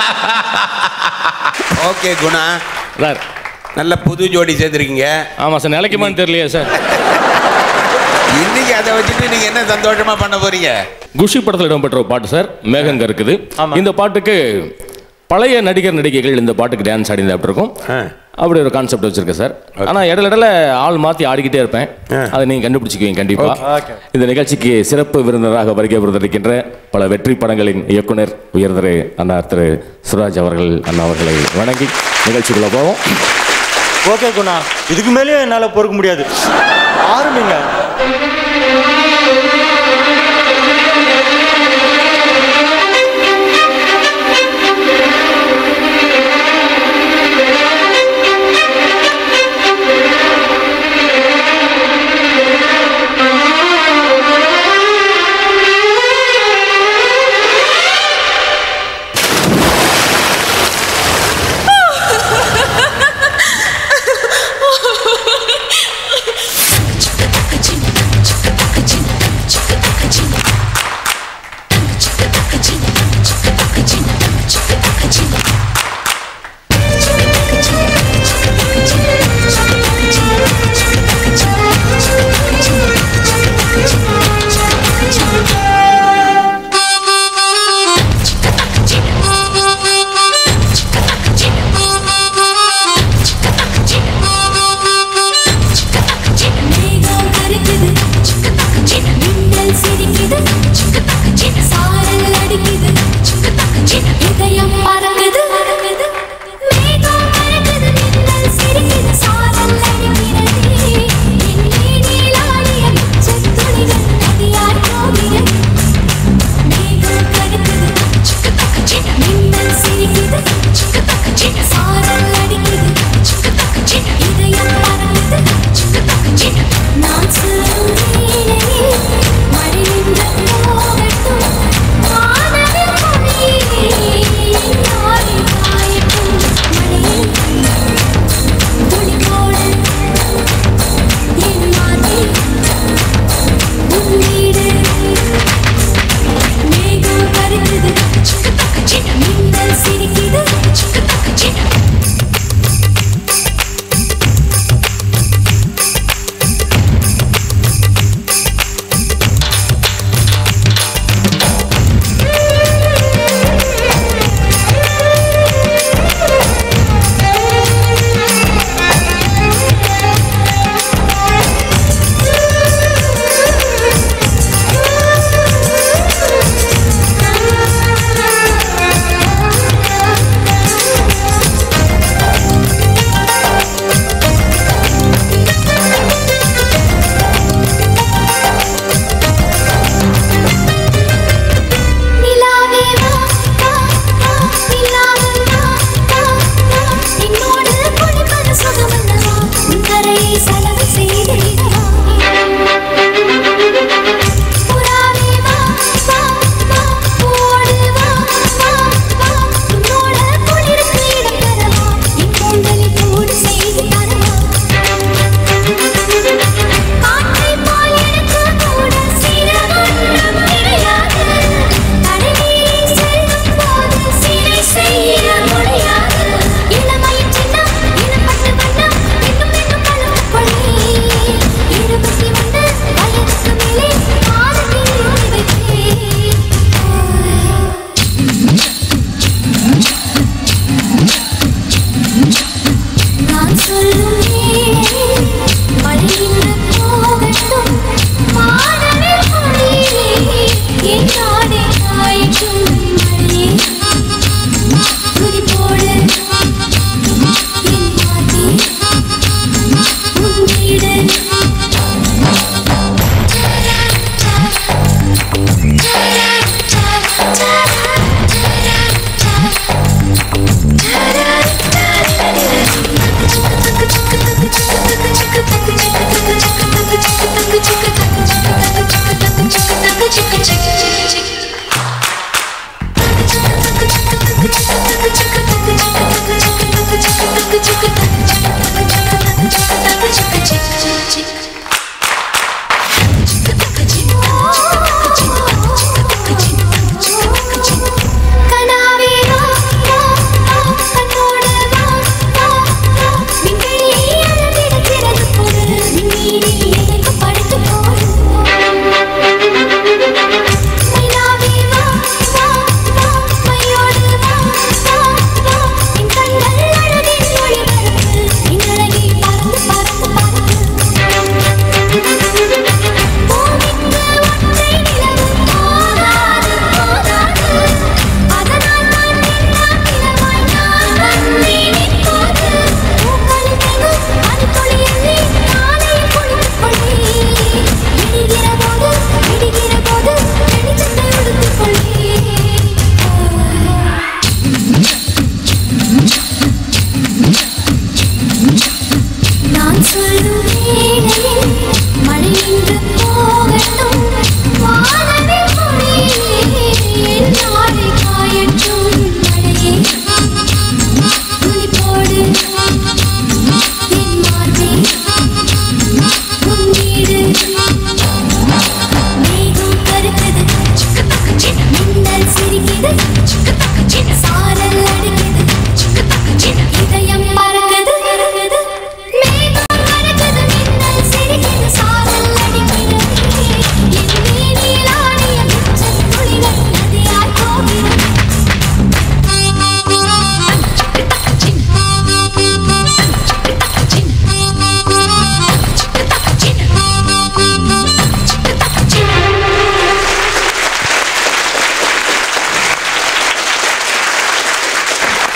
Okay Guna sir நல்ல புது ஜோடி சேர்த்துருக்கீங்க ஆமாம் சார் நிலைக்குமான்னு தெரியலையே சார் இன்னைக்கு அதை வச்சுட்டு நீங்க என்ன சந்தோஷமா பண்ண போறீங்க குஷி படத்தில் இடம்பெற்ற ஒரு பாட்டு சார் மேகங்க இருக்குது ஆமா. இந்த பாட்டுக்கு பழைய நடிகர் நடிகைகள் இந்த பாட்டுக்கு டான்ஸ் ஆடி இருக்கும் ஆ. அப்படி ஒரு கான்செப்ட் வச்சிருக்கேன் சார் ஆனால் இடையில இடையில ஆள் மாற்றி ஆடிக்கிட்டே இருப்பேன் அதை நீங்கள் கண்டுபிடிச்சிக்குவீங்க கண்டிப்பாக Okay. இந்த நிகழ்ச்சிக்கு சிறப்பு விருந்தினராக வருகை புரிந்திருக்கின்ற பல வெற்றி படங்களின் இயக்குனர் உயர் திரு அண்ணா திரு சுராஜ் அவர்கள் அண்ணா அவர்களை வணங்கி நிகழ்ச்சிக்குள்ள போவோம் ஓகே குணா இதுக்கு மேலேயும் என்னால் பொறுக்க முடியாது ஆரம்பிங்க Chicka, chicka, chicka, chicka,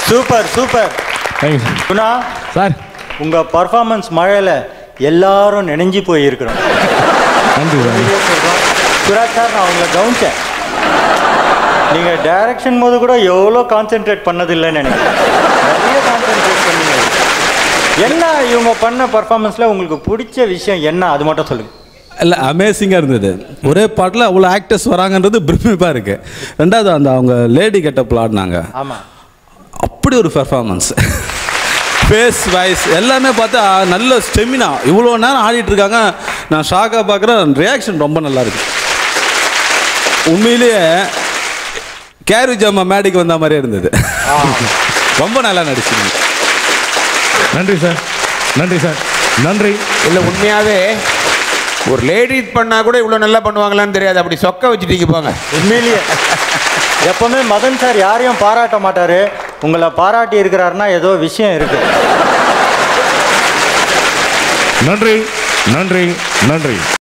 super super thank you Guna sir உங்க பர்ஃபார்மன்ஸ் மழையில எல்லாரும் நினைஞ்சு போய் இருக்கிறோம் நன்றி சார் சுராஜ் சார் நான் உங்களை கவனிச்சேன் நீங்க டைரக்ஷன் போது கூட எவ்வளோ கான்சென்ட்ரேட் பண்ணதில்லைன்னு நினைக்கிறேன் நிறைய கான்சென்ட்ரேட் பண்ணீங்க என்ன இவங்க பண்ண பர்ஃபார்மன்ஸ்ல உங்களுக்கு பிடிச்ச விஷயம் என்ன அது மட்டும் சொல்லுங்க இல்லை அமேசிங்காக இருந்தது ஒரே பாட்டில் அவ்வளோ ஆக்டர்ஸ் வராங்கன்றது பிரமிப்பாக இருக்கு ரெண்டாவது அந்த அவங்க லேடி கெட்டப்பில் ஆடினாங்க ஆமா அப்படி ஒரு பெர்ஃபார்மன்ஸ் ஃபேஸ் வாய்ஸ் எல்லாமே பார்த்தா நல்ல ஸ்டெமினா இவ்வளோ நேரம் ஆடிட்டு இருக்காங்க நான் ஷாக்காக பார்க்குறேன் ரியாக்ஷன் ரொம்ப நல்லா இருக்கு உண்மையிலேயே கேரி ஜம்மா மேடிக்கு வந்த மாதிரியே இருந்தது ரொம்ப நல்லா நடிச்சிருந்தீங்க நன்றி சார் நன்றி சார் நன்றி இல்ல உண்மையாவே ஒரு லேடிஸ் பண்ணா கூட இவ்வளவு நல்லா பண்ணுவாங்களான்னு தெரியாது அப்படி சொக்க வச்சுட்டீங்க போங்க உண்மையிலேயே எப்பவுமே மதன் சார் யாரையும் பாராட்ட மாட்டாரு உங்களை பாராட்டி இருக்கிறாருன்னா ஏதோ விஷயம் இருக்கு நன்றி நன்றி நன்றி